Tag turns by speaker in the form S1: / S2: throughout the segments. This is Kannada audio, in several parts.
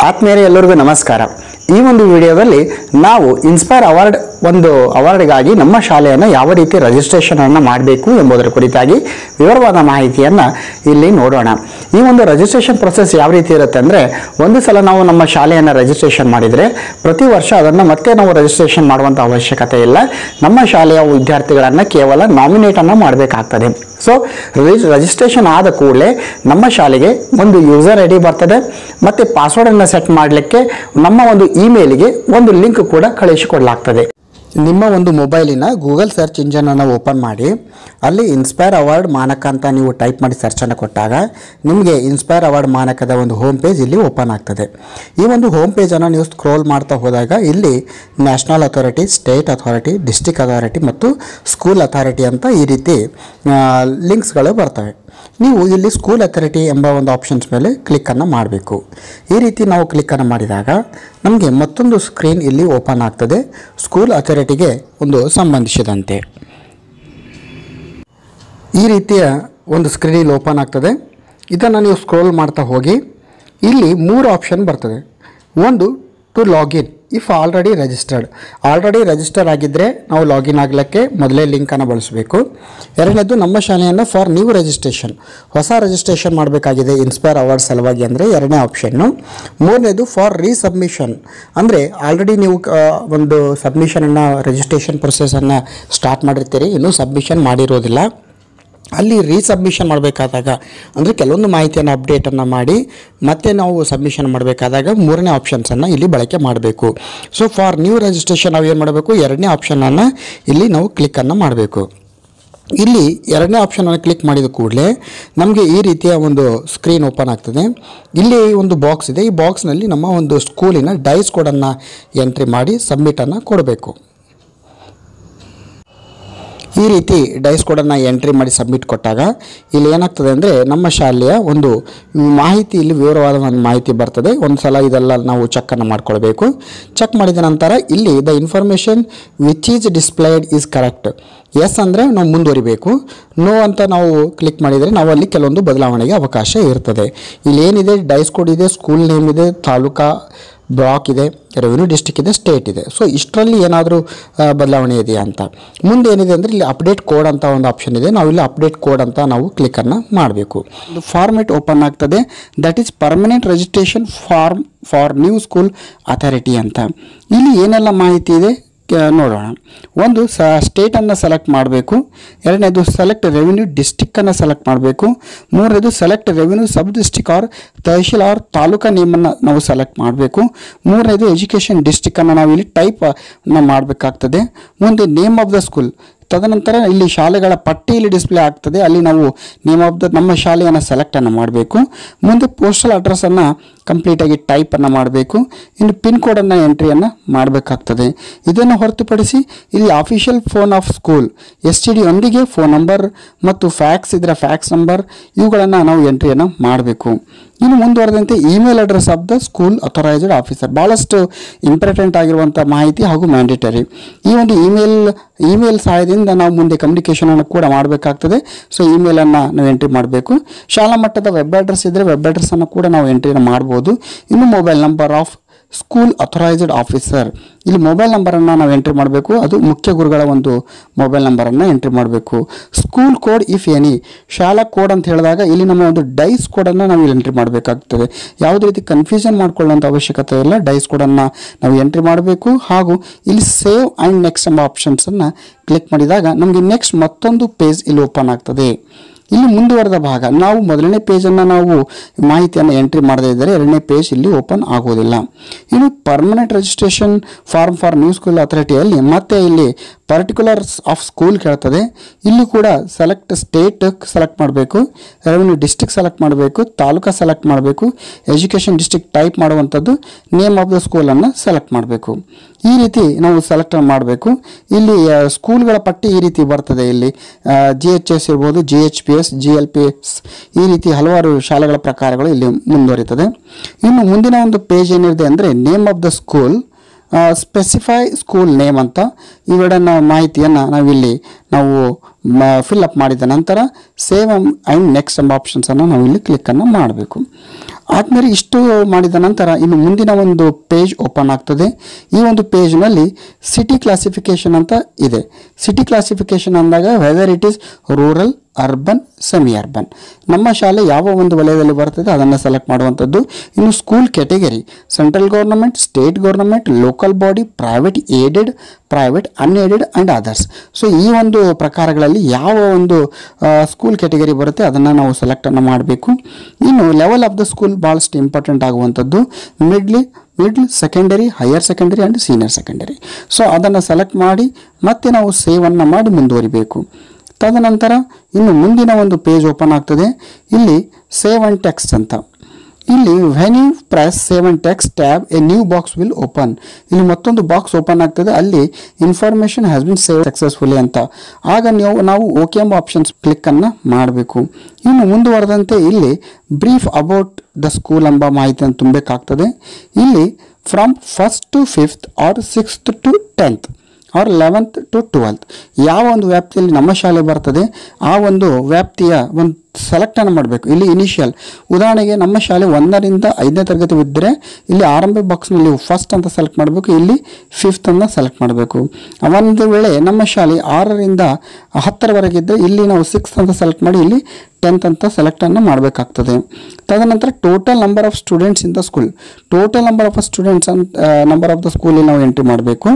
S1: ಆತ್ಮೀಯರೇ ಎಲ್ಲರಿಗೂ ನಮಸ್ಕಾರ ಈ ಒಂದು ವಿಡಿಯೋದಲ್ಲಿ ನಾವು ಇನ್ಸ್ಪೈರ್ ಅವಾರ್ಡ್ ಒಂದು ಅವಾರ್ಡ್ಗಾಗಿ ನಮ್ಮ ಶಾಲೆಯನ್ನು ಯಾವ ರೀತಿ ರಿಜಿಸ್ಟ್ರೇಷನ್ ಅನ್ನು ಮಾಡಬೇಕು ಎಂಬುದರ ಕುರಿತಾಗಿ ವಿವರವಾದ ಮಾಹಿತಿಯನ್ನು ಇಲ್ಲಿ ನೋಡೋಣ ಈ ಒಂದು ರಿಜಿಸ್ಟ್ರೇಷನ್ ಪ್ರೊಸೆಸ್ ಯಾವ ರೀತಿ ಇರುತ್ತೆ ಅಂದರೆ ಒಂದು ಸಲ ನಾವು ನಮ್ಮ ಶಾಲೆಯನ್ನು ರಿಜಿಸ್ಟ್ರೇಷನ್ ಮಾಡಿದರೆ ಪ್ರತಿ ವರ್ಷ ಅದನ್ನು ಮತ್ತೆ ನಾವು ರಿಜಿಸ್ಟ್ರೇಷನ್ ಮಾಡುವಂಥ ಅವಶ್ಯಕತೆ ಇಲ್ಲ ನಮ್ಮ ಶಾಲೆಯ ವಿದ್ಯಾರ್ಥಿಗಳನ್ನು ಕೇವಲ ನಾಮಿನೇಟನ್ನು ಮಾಡಬೇಕಾಗ್ತದೆ ಸೊ ರಿಜಿಸ್ಟ್ರೇಷನ್ ಆದ ಕೂಡಲೇ ನಮ್ಮ ಶಾಲೆಗೆ ಒಂದು ಯೂಸರ್ ಐ ಡಿ ಬರ್ತದೆ ಮತ್ತು ಪಾಸ್ವರ್ಡನ್ನು ಸೆಟ್ ಮಾಡಲಿಕ್ಕೆ ನಮ್ಮ ಒಂದು ಇಮೇಲ್ಗೆ ಒಂದು ಲಿಂಕ್ ಕೂಡ ಕಳಿಸಿಕೊಡಲಾಗ್ತದೆ ನಿಮ್ಮ ಒಂದು ಮೊಬೈಲಿನ ಗೂಗಲ್ ಸರ್ಚ್ ಇಂಜನನ್ನು ಓಪನ್ ಮಾಡಿ ಅಲ್ಲಿ ಇನ್ಸ್ಪೈರ್ ಅವಾರ್ಡ್ ಮಾನಕ ಅಂತ ನೀವು ಟೈಪ್ ಮಾಡಿ ಸರ್ಚನ್ನು ಕೊಟ್ಟಾಗ ನಿಮಗೆ ಇನ್ಸ್ಪೈರ್ ಅವಾರ್ಡ್ ಮಾನಕದ ಒಂದು ಹೋಮ್ ಪೇಜ್ ಇಲ್ಲಿ ಓಪನ್ ಆಗ್ತದೆ ಈ ಒಂದು ಹೋಮ್ ಪೇಜನ್ನು ನೀವು ಸ್ಕ್ರೋಲ್ ಮಾಡ್ತಾ ಹೋದಾಗ ಇಲ್ಲಿ national authority state authority district authority ಮತ್ತು ಸ್ಕೂಲ್ ಅಥಾರಿಟಿ ಅಂತ ಈ ರೀತಿ ಲಿಂಕ್ಸ್ಗಳು ಬರ್ತವೆ ನೀವು ಇಲ್ಲಿ ಸ್ಕೂಲ್ ಅಥಾರಿಟಿ ಎಂಬ ಒಂದು ಆಪ್ಷನ್ಸ್ ಮೇಲೆ ಕ್ಲಿಕ್ಕನ್ನು ಮಾಡಬೇಕು ಈ ರೀತಿ ನಾವು ಕ್ಲಿಕ್ಕನ್ನು ಮಾಡಿದಾಗ ನಮಗೆ ಮತ್ತೊಂದು ಸ್ಕ್ರೀನ್ ಇಲ್ಲಿ ಓಪನ್ ಆಗ್ತದೆ ಸ್ಕೂಲ್ ಅಥಾರಿಟಿಗೆ ಒಂದು ಸಂಬಂಧಿಸಿದಂತೆ ಈ ರೀತಿಯ ಒಂದು ಸ್ಕ್ರೀನ್ ಇಲ್ಲಿ ಓಪನ್ ಆಗ್ತದೆ ಇದನ್ನು ನೀವು ಸ್ಕ್ರೋಲ್ ಮಾಡ್ತಾ ಹೋಗಿ ಇಲ್ಲಿ ಮೂರು ಆಪ್ಷನ್ ಬರ್ತದೆ ಒಂದು to login if already registered already register ಆಗಿದ್ದರೆ ನಾವು ಲಾಗಿನ್ ಆಗಲಿಕ್ಕೆ ಮೊದಲೇ ಲಿಂಕನ್ನು ಬಳಸಬೇಕು ಎರಡನೇದು ನಮ್ಮ ಶಾಲೆಯನ್ನು ಫಾರ್ ನ್ಯೂ ರಿಜಿಸ್ಟ್ರೇಷನ್ ಹೊಸ ರಿಜಿಸ್ಟ್ರೇಷನ್ ಮಾಡಬೇಕಾಗಿದೆ ಇನ್ಸ್ಪೈರ್ ಅವಾರ್ಡ್ ಸಲುವಾಗಿ ಅಂದರೆ ಎರಡನೇ ಆಪ್ಷನ್ನು ಮೂರನೇದು ಫಾರ್ ರೀಸಬ್ಮಿಷನ್ ಅಂದರೆ ಆಲ್ರೆಡಿ ನೀವು ಆ, ಒಂದು ಸಬ್ಮಿಷನನ್ನು ರಿಜಿಸ್ಟ್ರೇಷನ್ ಪ್ರೊಸೆಸನ್ನು ಸ್ಟಾರ್ಟ್ ಮಾಡಿರ್ತೀರಿ ಇನ್ನೂ ಸಬ್ಮಿಷನ್ ಮಾಡಿರೋದಿಲ್ಲ ಅಲ್ಲಿ ರೀಸಬ್ಮಿಷನ್ ಮಾಡಬೇಕಾದಾಗ ಅಂದರೆ ಕೆಲವೊಂದು ಮಾಹಿತಿಯನ್ನು ಅಪ್ಡೇಟನ್ನು ಮಾಡಿ ಮತ್ತೆ ನಾವು ಸಬ್ಮಿಷನ್ ಮಾಡಬೇಕಾದಾಗ ಮೂರನೇ ಆಪ್ಷನ್ಸನ್ನು ಇಲ್ಲಿ ಬಳಕೆ ಮಾಡಬೇಕು ಸೊ ಫಾರ್ ನ್ಯೂ ರಿಜಿಸ್ಟ್ರೇಷನ್ ನಾವು ಏನು ಮಾಡಬೇಕು ಎರಡನೇ ಆಪ್ಷನನ್ನು ಇಲ್ಲಿ ನಾವು ಕ್ಲಿಕ್ಕನ್ನು ಮಾಡಬೇಕು ಇಲ್ಲಿ ಎರಡನೇ ಆಪ್ಷನನ್ನು ಕ್ಲಿಕ್ ಮಾಡಿದ ಕೂಡಲೇ ನಮಗೆ ಈ ರೀತಿಯ ಒಂದು ಸ್ಕ್ರೀನ್ ಓಪನ್ ಆಗ್ತದೆ ಇಲ್ಲಿ ಒಂದು ಬಾಕ್ಸ್ ಇದೆ ಈ ಬಾಕ್ಸ್ನಲ್ಲಿ ನಮ್ಮ ಒಂದು ಸ್ಕೂಲಿನ ಡೈಸ್ ಕೋಡನ್ನು ಎಂಟ್ರಿ ಮಾಡಿ ಸಬ್ಮಿಟನ್ನು ಕೊಡಬೇಕು ಈ ರೀತಿ ಡೈಸ್ ಕೋಡನ್ನು ಎಂಟ್ರಿ ಮಾಡಿ ಸಬ್ಮಿಟ್ ಕೊಟ್ಟಾಗ ಇಲ್ಲಿ ಏನಾಗ್ತದೆ ಅಂದರೆ ನಮ್ಮ ಶಾಲೆಯ ಒಂದು ಮಾಹಿತಿ ಇಲ್ಲಿ ವಿವರವಾದ ಒಂದು ಮಾಹಿತಿ ಬರ್ತದೆ ಒಂದು ಸಲ ಇದೆಲ್ಲ ನಾವು ಚೆಕ್ಕನ್ನು ಮಾಡ್ಕೊಳ್ಬೇಕು ಚೆಕ್ ಮಾಡಿದ ನಂತರ ಇಲ್ಲಿ the information which is displayed is correct yes ಅಂದರೆ ನಾವು ಮುಂದುವರಿಬೇಕು ನೋ ಅಂತ ನಾವು ಕ್ಲಿಕ್ ಮಾಡಿದರೆ ನಾವು ಅಲ್ಲಿ ಕೆಲವೊಂದು ಬದಲಾವಣೆಗೆ ಅವಕಾಶ ಇರ್ತದೆ ಇಲ್ಲಿ ಏನಿದೆ ಡೈಸ್ ಕೋಡ್ ಇದೆ ಸ್ಕೂಲ್ ನೇಮ್ ಇದೆ ತಾಲೂಕಾ ಬ್ಲಾಕ್ ಇದೆ ರೆವಿನ್ಯೂ ಡಿಸ್ಟಿಕ್ ಇದೆ ಸ್ಟೇಟ್ ಇದೆ ಸೊ ಇಷ್ಟರಲ್ಲಿ ಏನಾದರೂ ಬದಲಾವಣೆ ಇದೆಯಾ ಅಂತ ಮುಂದೆ ಏನಿದೆ ಅಂದರೆ ಇಲ್ಲಿ ಅಪ್ಡೇಟ್ ಕೋಡ್ ಅಂತ ಒಂದು ಆಪ್ಷನ್ ಇದೆ ನಾವು ಇಲ್ಲಿ ಅಪ್ಡೇಟ್ ಕೋಡ್ ಅಂತ ನಾವು ಕ್ಲಿಕ್ಕನ್ನು ಮಾಡಬೇಕು ಒಂದು ಫಾರ್ಮೆಟ್ ಓಪನ್ ಆಗ್ತದೆ that is permanent registration form for new school authority ಅಂತ ಇಲ್ಲಿ ಏನೆಲ್ಲ ಮಾಹಿತಿ ಇದೆ ಕ- ನೋಡೋಣ ಒಂದು ಸ ಸ್ಟೇಟನ್ನು ಸೆಲೆಕ್ಟ್ ಮಾಡಬೇಕು ಎರಡನೇದು ಸೆಲೆಕ್ಟ್ ರೆವಿನ್ಯೂ ಡಿಸ್ಟಿಕ್ಕನ್ನು ಸೆಲೆಕ್ಟ್ ಮಾಡಬೇಕು ಮೂರನೇದು select revenue sub district or tahsil or taluka ನೇಮನ್ನು ನಾವು ಸೆಲೆಕ್ಟ್ ಮಾಡಬೇಕು ಮೂರನೇದು ಎಜುಕೇಷನ್ ಡಿಸ್ಟಿಕ್ಕನ್ನು ನಾವು ಇಲ್ಲಿ ಟೈಪ್ ಮಾಡಬೇಕಾಗ್ತದೆ ಮುಂದೆ ನೇಮ್ ಆಫ್ ದ ಸ್ಕೂಲ್ ತದನಂತರ ಇಲ್ಲಿ ಶಾಲೆಗಳ ಪಟ್ಟಿ ಇಲ್ಲಿ ಡಿಸ್ಪ್ಲೇ ಆಗ್ತದೆ ಅಲ್ಲಿ ನಾವು ನೇಮ್ ಆಫ್ ದ ನಮ್ಮ ಶಾಲೆಯನ್ನು ಸೆಲೆಕ್ಟನ್ನು ಮಾಡಬೇಕು ಮುಂದೆ ಪೋಸ್ಟಲ್ ಅಡ್ರೆಸ್ಸನ್ನು ಕಂಪ್ಲೀಟಾಗಿ ಟೈಪನ್ನು ಮಾಡಬೇಕು ಇನ್ನು ಪಿನ್ ಕೋಡನ್ನು ಎಂಟ್ರಿಯನ್ನು ಮಾಡಬೇಕಾಗ್ತದೆ ಇದನ್ನು ಹೊರತುಪಡಿಸಿ ಇಲ್ಲಿ official phone of school STD ಟಿ ಡಿ ಒಂದಿಗೆ ಫೋನ್ ನಂಬರ್ ಮತ್ತು ಫ್ಯಾಕ್ಸ್ ಇದರ ಫ್ಯಾಕ್ಸ್ ನಂಬರ್ ಇವುಗಳನ್ನು ನಾವು ಎಂಟ್ರಿಯನ್ನು ಮಾಡಬೇಕು ಇನ್ನು ಮುಂದುವರೆದಂತೆ email address of the school authorised officer ಭಾಳಷ್ಟು ಇಂಪಾರ್ಟೆಂಟ್ ಆಗಿರುವಂಥ ಮಾಹಿತಿ ಹಾಗೂ ಮ್ಯಾಂಡೇಟರಿ ಈ ಒಂದು ಇಮೇಲ್ ಇಮೇಲ್ ಸಹಾಯದಿಂದ ನಾವು ಮುಂದೆ ಕಮ್ಯುನಿಕೇಷನನ್ನು ಕೂಡ ಮಾಡಬೇಕಾಗ್ತದೆ ಸೊ ಇಮೇಲನ್ನು ನಾವು ಎಂಟ್ರಿ ಮಾಡಬೇಕು ಶಾಲಾ ಮಟ್ಟದ ವೆಬ್ ಅಡ್ರೆಸ್ ಇದ್ದರೆ ವೆಬ್ ಅಡ್ರೆಸ್ಸನ್ನು ಕೂಡ ನಾವು ಎಂಟ್ರಿನ ಮಾಡ್ಬೋದು ಇನ್ನು mobile number of school authorised officer ಇಲ್ಲಿ ಮೊಬೈಲ್ ನಂಬರನ್ನು ನಾವು ಎಂಟ್ರಿ ಮಾಡಬೇಕು ಅದು ಮುಖ್ಯ ಗುರುಗಳ ಒಂದು ಮೊಬೈಲ್ ನಂಬರನ್ನು ಎಂಟ್ರಿ ಮಾಡಬೇಕು ಸ್ಕೂಲ್ ಕೋಡ್ ಇಫ್ ಎನಿ ಶಾಲಾ ಕೋಡ್ ಅಂತ ಹೇಳಿದಾಗ ಇಲ್ಲಿ ನಮ್ಮ ಒಂದು ಡೈಸ್ ಕೋಡನ್ನು ನಾವು ಇಲ್ಲಿ ಎಂಟ್ರಿ ಮಾಡಬೇಕಾಗ್ತದೆ ಯಾವುದೇ ರೀತಿ ಕನ್ಫ್ಯೂಷನ್ ಮಾಡ್ಕೊಳ್ಳುವಂಥ ಅವಶ್ಯಕತೆ ಇಲ್ಲ ಡೈಸ್ ಕೋಡನ್ನು ನಾವು ಎಂಟ್ರಿ ಮಾಡಬೇಕು ಹಾಗೂ ಇಲ್ಲಿ ಸೇವ್ ಆ್ಯಂಡ್ ನೆಕ್ಸ್ಟ್ ಎಂಬ ಆಪ್ಷನ್ಸನ್ನು ಕ್ಲಿಕ್ ಮಾಡಿದಾಗ ನಮಗೆ ನೆಕ್ಸ್ಟ್ ಮತ್ತೊಂದು ಪೇಜ್ ಇಲ್ಲಿ ಓಪನ್ ಆಗ್ತದೆ ಇಲ್ಲಿ ಮುಂದುವರೆದ ಭಾಗ ನಾವು ಮೊದಲನೇ ಪೇಜನ್ನು ನಾವು ಮಾಹಿತಿಯನ್ನು ಎಂಟ್ರಿ ಮಾಡದೇ ಇದ್ದರೆ ಎರಡನೇ ಪೇಜ್ ಇಲ್ಲಿ ಓಪನ್ ಆಗೋದಿಲ್ಲ ಇನ್ನು permanent registration form for new school ಅಥಾರಿಟಿಯಲ್ಲಿ ಮತ್ತೆ ಇಲ್ಲಿ ಪರ್ಟಿಕ್ಯುಲರ್ಸ್ ಆಫ್ ಸ್ಕೂಲ್ ಕೇಳ್ತದೆ ಇಲ್ಲಿ ಕೂಡ ಸೆಲೆಕ್ಟ್ ಸ್ಟೇಟ್ ಸೆಲೆಕ್ಟ್ ಮಾಡಬೇಕು ರೆವೆನ್ಯೂ ಡಿಸ್ಟಿಕ್ ಸೆಲೆಕ್ಟ್ ಮಾಡಬೇಕು ತಾಲೂಕಾ ಸೆಲೆಕ್ಟ್ ಮಾಡಬೇಕು ಎಜುಕೇಷನ್ ಡಿಸ್ಟಿಕ್ ಟೈಪ್ ಮಾಡುವಂಥದ್ದು ನೇಮ್ ಆಫ್ ದ ಸ್ಕೂಲನ್ನು ಸೆಲೆಕ್ಟ್ ಮಾಡಬೇಕು ಈ ರೀತಿ ನಾವು ಸೆಲೆಕ್ಟ್ ಮಾಡಬೇಕು ಇಲ್ಲಿ ಆ, ಸ್ಕೂಲ್ಗಳ ಪಟ್ಟಿ ಈ ರೀತಿ ಬರ್ತದೆ ಇಲ್ಲಿ ಜಿ ಎಚ್ ಎಸ್ ಇರ್ಬೋದು G H P S G L P S ಈ ರೀತಿ ಹಲವಾರು ಶಾಲೆಗಳ ಪ್ರಕಾರಗಳು ಇಲ್ಲಿ ಮುಂದುವರಿತದೆ ಇನ್ನು ಮುಂದಿನ ಒಂದು ಪೇಜ್ ಏನಿದೆ ಅಂದರೆ name of the school specify school name ಅಂತ ಇವೆರಡನ್ನ ಮಾಹಿತಿಯನ್ನು ನಾವಿಲ್ಲಿ ನಾವು ಫಿಲ್ ಅಪ್ ಮಾಡಿದ ನಂತರ ಸೇವ್ ಆ್ಯಂಡ್ ನೆಕ್ಸ್ಟ್ ಎಂಬ ಆಪ್ಷನ್ಸನ್ನು ನಾವು ಇಲ್ಲಿ ಕ್ಲಿಕ್ಕನ್ನು ಮಾಡಬೇಕು ಆದ್ಮೇಲೆ ಇಷ್ಟು ಮಾಡಿದ ನಂತರ ಇನ್ನು ಮುಂದಿನ ಒಂದು ಪೇಜ್ ಓಪನ್ ಆಗ್ತದೆ ಈ ಒಂದು ಪೇಜ್ನಲ್ಲಿ ಸಿಟಿ ಕ್ಲಾಸಿಫಿಕೇಶನ್ ಅಂತ ಇದೆ ಸಿಟಿ ಕ್ಲಾಸಿಫಿಕೇಶನ್ ಅಂದಾಗ whether it is rural urban semi urban ನಮ್ಮ ಶಾಲೆ ಯಾವ ಒಂದು ವಲಯದಲ್ಲಿ ಬರ್ತದೆ ಅದನ್ನು ಸೆಲೆಕ್ಟ್ ಮಾಡುವಂಥದ್ದು ಇನ್ನು school category central government state government local body private aided private unaided and others so ಈ ಒಂದು ಪ್ರಕಾರಗಳಲ್ಲಿ ಯಾವ ಒಂದು ಸ್ಕೂಲ್ ಕ್ಯಾಟಗರಿ ಬರುತ್ತೆ ಅದನ್ನು ನಾವು ಸೆಲೆಕ್ಟನ್ನು ಮಾಡಬೇಕು ಇನ್ನು ಲೆವೆಲ್ ಆಫ್ ದ ಸ್ಕೂಲ್ ಭಾಳಷ್ಟು ಇಂಪಾರ್ಟೆಂಟ್ ಆಗುವಂಥದ್ದು middle middle secondary higher secondary and senior secondary so ಅದನ್ನು ಸೆಲೆಕ್ಟ್ ಮಾಡಿ ಮತ್ತೆ ನಾವು ಸೇವನ್ನು ಮಾಡಿ ಮುಂದುವರಿಬೇಕು ತದನಂತರ ಇನ್ನು ಮುಂದಿನ ಒಂದು ಪೇಜ್ ಓಪನ್ ಆಗ್ತದೆ ಇಲ್ಲಿ ಸೇವ್ ಅಂಡ್ ಟೆಕ್ಸ್ಟ್ ಅಂತ ಇಲ್ಲಿ when you press save and text tab a new box will open ಇಲ್ಲಿ ಮತ್ತೊಂದು ಬಾಕ್ಸ್ ಓಪನ್ ಆಗ್ತದೆ ಅಲ್ಲಿ information has been save successfully ಅಂತ ಆಗ ನೀವು ನಾವು ಓಕೆ ಎಂಬ ಆಪ್ಷನ್ಸ್ ಕ್ಲಿಕ್ಕನ್ನು ಮಾಡಬೇಕು ಇನ್ನು ಮುಂದುವರೆದಂತೆ ಇಲ್ಲಿ ಬ್ರೀಫ್ ಅಬೌಟ್ ದ ಸ್ಕೂಲ್ ಎಂಬ ಮಾಹಿತಿಯನ್ನು ತುಂಬಬೇಕಾಗ್ತದೆ ಇಲ್ಲಿ from first to fifth or sixth to tenth or eleventh to twelfth ಯಾವ ಒಂದು ವ್ಯಾಪ್ತಿಯಲ್ಲಿ ನಮ್ಮ ಶಾಲೆ ಬರ್ತದೆ ಆ ಒಂದು ವ್ಯಾಪ್ತಿಯ ಒಂದು ಸೆಲೆಕ್ಟನ್ನು ಮಾಡಬೇಕು ಇಲ್ಲಿ ಇನಿಷಿಯಲ್ ಉದಾಹರಣೆಗೆ ನಮ್ಮ ಶಾಲೆ ಒಂದರಿಂದ ಐದನೇ ತರಗತಿ ಇದ್ದರೆ ಇಲ್ಲಿ ಆರಂಭ ಬಾಕ್ಸ್ನಲ್ಲಿ ಫಸ್ಟ್ ಅಂತ ಸೆಲೆಕ್ಟ್ ಮಾಡಬೇಕು ಇಲ್ಲಿ ಫಿಫ್ತ್ ಅಂತ ಸೆಲೆಕ್ಟ್ ಮಾಡಬೇಕು ಒಂದು ವೇಳೆ ನಮ್ಮ ಶಾಲೆ ಆರರಿಂದ ಹತ್ತರವರೆಗೆ ಇದ್ದರೆ ಇಲ್ಲಿ ನಾವು ಸಿಕ್ಸ್ತ್ ಅಂತ ಸೆಲೆಕ್ಟ್ ಮಾಡಿ ಇಲ್ಲಿ ಟೆಂತ್ ಅಂತ ಸೆಲೆಕ್ಟನ್ನು ಮಾಡಬೇಕಾಗ್ತದೆ ತದನಂತರ total number of students in the school total number of students ಅಂತ ನಂಬರ್ ಆಫ್ ದ ಸ್ಕೂಲಲ್ಲಿ ನಾವು ಎಂಟ್ರಿ ಮಾಡಬೇಕು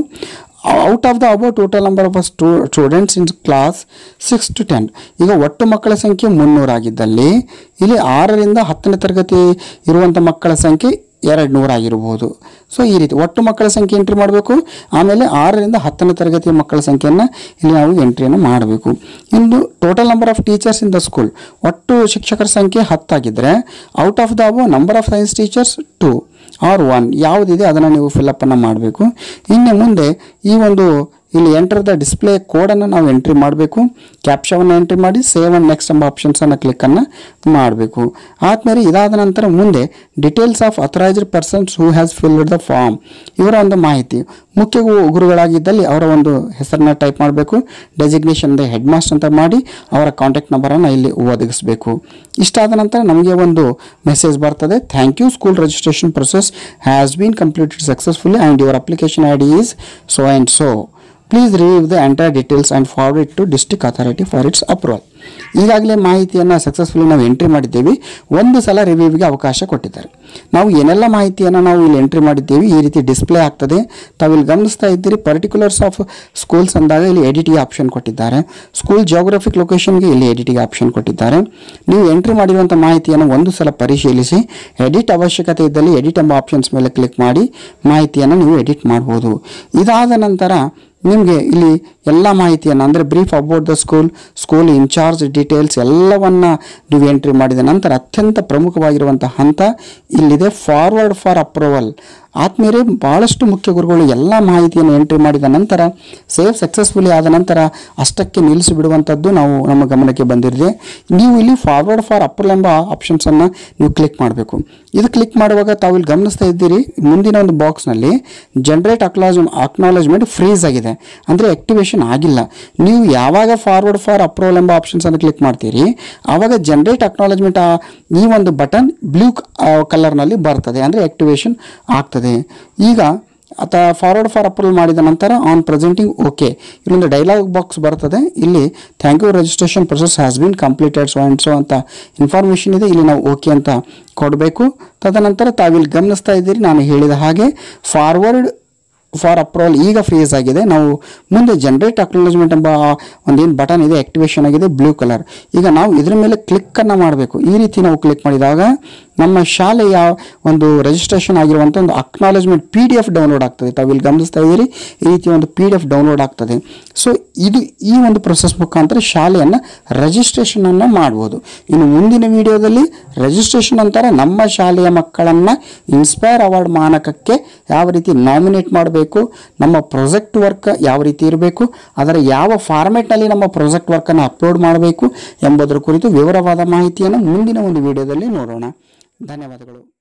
S1: out of the above total number of ಸ್ಟೂ students in class six to ten ಈಗ ಒಟ್ಟು ಮಕ್ಕಳ ಸಂಖ್ಯೆ ಮುನ್ನೂರಾಗಿದ್ದಲ್ಲಿ ಇಲ್ಲಿ ಆರರಿಂದ ಹತ್ತನೇ ತರಗತಿ ಇರುವಂಥ ಮಕ್ಕಳ ಸಂಖ್ಯೆ ಎರಡು ನೂರಾಗಿರ್ಬೋದು ಸೊ ಈ ರೀತಿ ಒಟ್ಟು ಮಕ್ಕಳ ಸಂಖ್ಯೆ ಎಂಟ್ರಿ ಮಾಡಬೇಕು ಆಮೇಲೆ ಆರರಿಂದ ಹತ್ತನೇ ತರಗತಿಯ ಮಕ್ಕಳ ಸಂಖ್ಯೆಯನ್ನು ಇಲ್ಲಿ ನಾವು ಎಂಟ್ರಿಯನ್ನು ಮಾಡಬೇಕು ಇನ್ನು total number of teachers in the school ಒಟ್ಟು ಶಿಕ್ಷಕರ ಸಂಖ್ಯೆ ಹತ್ತಾಗಿದ್ದರೆ out of the above number of science teachers two or one ಯಾವುದಿದೆ ಅದನ್ನು ನೀವು ಫಿಲಪ್ಪನ್ನು ಮಾಡಬೇಕು ಇನ್ನು ಮುಂದೆ ಈ ಒಂದು ಇಲ್ಲಿ ಎಂಟರ್ ದ ಡಿಸ್ಪ್ಲೇ ಕೋಡನ್ನು ನಾವು ಎಂಟ್ರಿ ಮಾಡಬೇಕು ಕ್ಯಾಪ್ಷವನ್ನು ಎಂಟ್ರಿ ಮಾಡಿ ಸೇವ್ ಅಂಡ್ ನೆಕ್ಸ್ಟ್ ಎಂಬ ಆಪ್ಷನ್ಸನ್ನು ಕ್ಲಿಕ್ಕನ್ನು ಮಾಡಬೇಕು ಆದಮೇಲೆ ಇದಾದ ನಂತರ ಮುಂದೆ details of authorized persons who has filled the form ಇವರ ಒಂದು ಮಾಹಿತಿ ಮುಖ್ಯ ಗು- ಗುರುಗಳಾಗಿದ್ದಲ್ಲಿ ಅವರ ಒಂದು ಹೆಸರನ್ನ ಟೈಪ್ ಮಾಡಬೇಕು ಡೆಸಿಗ್ನೇಷನ್ ಹೆಡ್ ಮಾಸ್ಟರ್ ಅಂತ ಮಾಡಿ ಅವರ ಕಾಂಟ್ಯಾಕ್ಟ್ ನಂಬರನ್ನು ಇಲ್ಲಿ ಒದಗಿಸಬೇಕು ಇಷ್ಟಾದ ನಂತರ ನಮಗೆ ಒಂದು ಮೆಸೇಜ್ ಬರ್ತದೆ thank you school registration process has been completed successfully and your application I D is so and so please review the entire details and forward it to district authority for its approval ಈಗಾಗಲೇ ಮಾಹಿತಿಯನ್ನು ಸಕ್ಸಸ್ಫುಲಿ ನಾವು ಎಂಟ್ರಿ ಮಾಡಿದ್ದೇವೆ ಒಂದು ಸಲ ರಿವ್ಯೂವಿಗೆ ಅವಕಾಶ ಕೊಟ್ಟಿದ್ದಾರೆ ನಾವು ಏನೆಲ್ಲ ಮಾಹಿತಿಯನ್ನು ನಾವು ಇಲ್ಲಿ ಎಂಟ್ರಿ ಮಾಡಿದ್ದೇವೆ ಈ ರೀತಿ ಡಿಸ್ಪ್ಲೇ ಆಗ್ತದೆ ತಾವು ಇಲ್ಲಿ ಗಮನಿಸ್ತಾ ಇದ್ದೀರಿ ಪರ್ಟಿಕ್ಯುಲರ್ಸ್ ಆಫ್ ಸ್ಕೂಲ್ಸ್ ಅಂದಾಗ ಇಲ್ಲಿ ಎಡಿಟಿಗೆ ಆಪ್ಷನ್ ಕೊಟ್ಟಿದ್ದಾರೆ ಸ್ಕೂಲ್ ಜಿಯೋಗ್ರಫಿಕ್ ಲೊಕೇಶನ್ಗೆ ಇಲ್ಲಿ ಎಡಿಟಿಗೆ ಆಪ್ಷನ್ ಕೊಟ್ಟಿದ್ದಾರೆ ನೀವು ಎಂಟ್ರಿ ಮಾಡಿರುವಂಥ ಮಾಹಿತಿಯನ್ನು ಒಂದು ಸಲ ಪರಿಶೀಲಿಸಿ ಎಡಿಟ್ ಅವಶ್ಯಕತೆ ಇದ್ದಲ್ಲಿ ಎಡಿಟ್ ಎಂಬ ಆಪ್ಷನ್ಸ್ ಮೇಲೆ ಕ್ಲಿಕ್ ಮಾಡಿ ಮಾಹಿತಿಯನ್ನು ನೀವು ಎಡಿಟ್ ಮಾಡ್ಬೋದು ಇದಾದ ನಂತರ ನಿಮಗೆ ಇಲ್ಲಿ ಎಲ್ಲ ಮಾಹಿತಿಯನ್ನು ಅಂದರೆ brief about the school school incharge details ಎಲ್ಲವನ್ನ ನೀವು ಎಂಟ್ರಿ ಮಾಡಿದ ನಂತರ ಅತ್ಯಂತ ಪ್ರಮುಖವಾಗಿರುವಂಥ ಹಂತ ಇಲ್ಲಿದೆ ಫಾರ್ವರ್ಡ್ ಫಾರ್ ಅಪ್ರೂವಲ್ ಆದ್ಮೇಲೆ ಭಾಳಷ್ಟು ಮುಖ್ಯ ಗುರುಗಳು ಎಲ್ಲ ಮಾಹಿತಿಯನ್ನು ಎಂಟ್ರಿ ಮಾಡಿದ ನಂತರ ಸೇವ್ ಸಕ್ಸಸ್ಫುಲಿ ಆದ ನಂತರ ಅಷ್ಟಕ್ಕೆ ನಿಲ್ಲಿಸಿ ಬಿಡುವಂಥದ್ದು ನಾವು ನಮ್ಮ ಗಮನಕ್ಕೆ ಬಂದಿರಿದೆ ನೀವು ಇಲ್ಲಿ ಫಾರ್ವರ್ಡ್ ಫಾರ್ ಅಪ್ರೂವಲ್ ಎಂಬ ಆಪ್ಷನ್ಸನ್ನು ನೀವು ಕ್ಲಿಕ್ ಮಾಡಬೇಕು ಇದು ಕ್ಲಿಕ್ ಮಾಡುವಾಗ ತಾವು ಇಲ್ಲಿ ಗಮನಿಸ್ತಾ ಇದ್ದೀರಿ ಮುಂದಿನ ಒಂದು ಬಾಕ್ಸ್ನಲ್ಲಿ ಜನರೇಟ್ ಅಕ್ಲಾಜ್ ಅಕ್ನಾಲೇಜ್ಮೆಂಟ್ ಫ್ರೀಸ್ ಆಗಿದೆ ಅಂದರೆ ಆಕ್ಟಿವೇಶನ್ ಆಗಿಲ್ಲ ನೀವು ಯಾವಾಗ ಫಾರ್ವರ್ಡ್ ಫಾರ್ ಅಪ್ರೂವಲ್ ಎಂಬ ಆಪ್ಷನ್ಸನ್ನು ಕ್ಲಿಕ್ ಮಾಡ್ತೀರಿ ಆವಾಗ ಜನರೇಟ್ ಅಕ್ನಾಲೇಜ್ಮೆಂಟ್ ಈ ಒಂದು ಬಟನ್ ಬ್ಲೂ ಕಲರ್ನಲ್ಲಿ ಬರ್ತದೆ ಅಂದರೆ ಆಕ್ಟಿವೇಶನ್ ಆಗ್ತದೆ ಈಗ ಆತ ಫಾರ್ವರ್ಡ್ ಫಾರ್ ಅಪ್ರೂವಲ್ ಮಾಡಿದ ನಂತರ ಆನ್ ಪ್ರೆಸೆಂಟಿಂಗ್ ಓಕೆ ಇಲ್ಲೊಂದು ಡೈಲಾಗ್ ಬಾಕ್ಸ್ ಬರ್ತದೆ ಇಲ್ಲಿ thank you registration process has been completed so and so ಅಂತ ಇನ್ಫಾರ್ಮೇಷನ್ ಇದೆ ಇಲ್ಲಿ ನಾವು ಓಕೆ ಅಂತ ಕೊಡಬೇಕು ತದನಂತರ ತಾವಿಲ್ಲಿ ಗಮನಿಸ್ತಾ ಇದ್ದೀರಿ ನಾನು ಹೇಳಿದ ಹಾಗೆ ಫಾರ್ವರ್ಡ್ ಫಾರ್ ಅಪ್ರೂವಲ್ ಈಗ ಫ್ರೀಸ್ ಆಗಿದೆ ನಾವು ಮುಂದೆ ಜನರೇಟ್ ಅಕ್ನಾಲಜ್ಮೆಂಟ್ ಎಂಬ ಒಂದೇನು ಬಟನ್ ಇದೆ ಆಕ್ಟಿವೇಶನ್ ಆಗಿದೆ ಬ್ಲೂ ಕಲರ್ ಈಗ ನಾವು ಇದ್ರ ಮೇಲೆ ಕ್ಲಿಕ್ಕನ್ನು ಮಾಡಬೇಕು ಈ ರೀತಿ ನಾವು ಕ್ಲಿಕ್ ಮಾಡಿದಾಗ ನಮ್ಮ ಶಾಲೆಯ ಒಂದು ರಿಜಿಸ್ಟ್ರೇಷನ್ ಆಗಿರುವಂಥ ಒಂದು acknowledgement P D F download ಆಗ್ತದೆ ತಾವು ಇಲ್ಲಿ ಗಮನಿಸ್ತಾ ಇದ್ದೀರಿ ಈ ರೀತಿ ಒಂದು ಪಿ ಡಿ ಎಫ್ ಡೌನ್ಲೋಡ್ ಆಗ್ತದೆ ಸೊ ಇದು ಈ ಒಂದು ಪ್ರೊಸೆಸ್ ಮುಖಾಂತರ ಶಾಲೆಯನ್ನು ರಿಜಿಸ್ಟ್ರೇಷನನ್ನು ಮಾಡ್ಬೋದು ಇನ್ನು ಮುಂದಿನ ವಿಡಿಯೋದಲ್ಲಿ ರಿಜಿಸ್ಟ್ರೇಷನ್ ನಂತರ ನಮ್ಮ ಶಾಲೆಯ ಮಕ್ಕಳನ್ನು ಇನ್ಸ್ಪೈರ್ ಅವಾರ್ಡ್ ಮಾನಕಕ್ಕೆ ಯಾವ ರೀತಿ ನಾಮಿನೇಟ್ ಮಾಡಬೇಕು ನಮ್ಮ ಪ್ರೊಜೆಕ್ಟ್ ವರ್ಕ್ ಯಾವ ರೀತಿ ಇರಬೇಕು ಅದರ ಯಾವ ಫಾರ್ಮೆಟ್ನಲ್ಲಿ ನಮ್ಮ ಪ್ರೊಜೆಕ್ಟ್ ವರ್ಕನ್ನು ಅಪ್ಲೋಡ್ ಮಾಡಬೇಕು ಎಂಬುದರ ಕುರಿತು ವಿವರವಾದ ಮಾಹಿತಿಯನ್ನು ಮುಂದಿನ ಒಂದು ವಿಡಿಯೋದಲ್ಲಿ ನೋಡೋಣ ಧನ್ಯವಾದಗಳು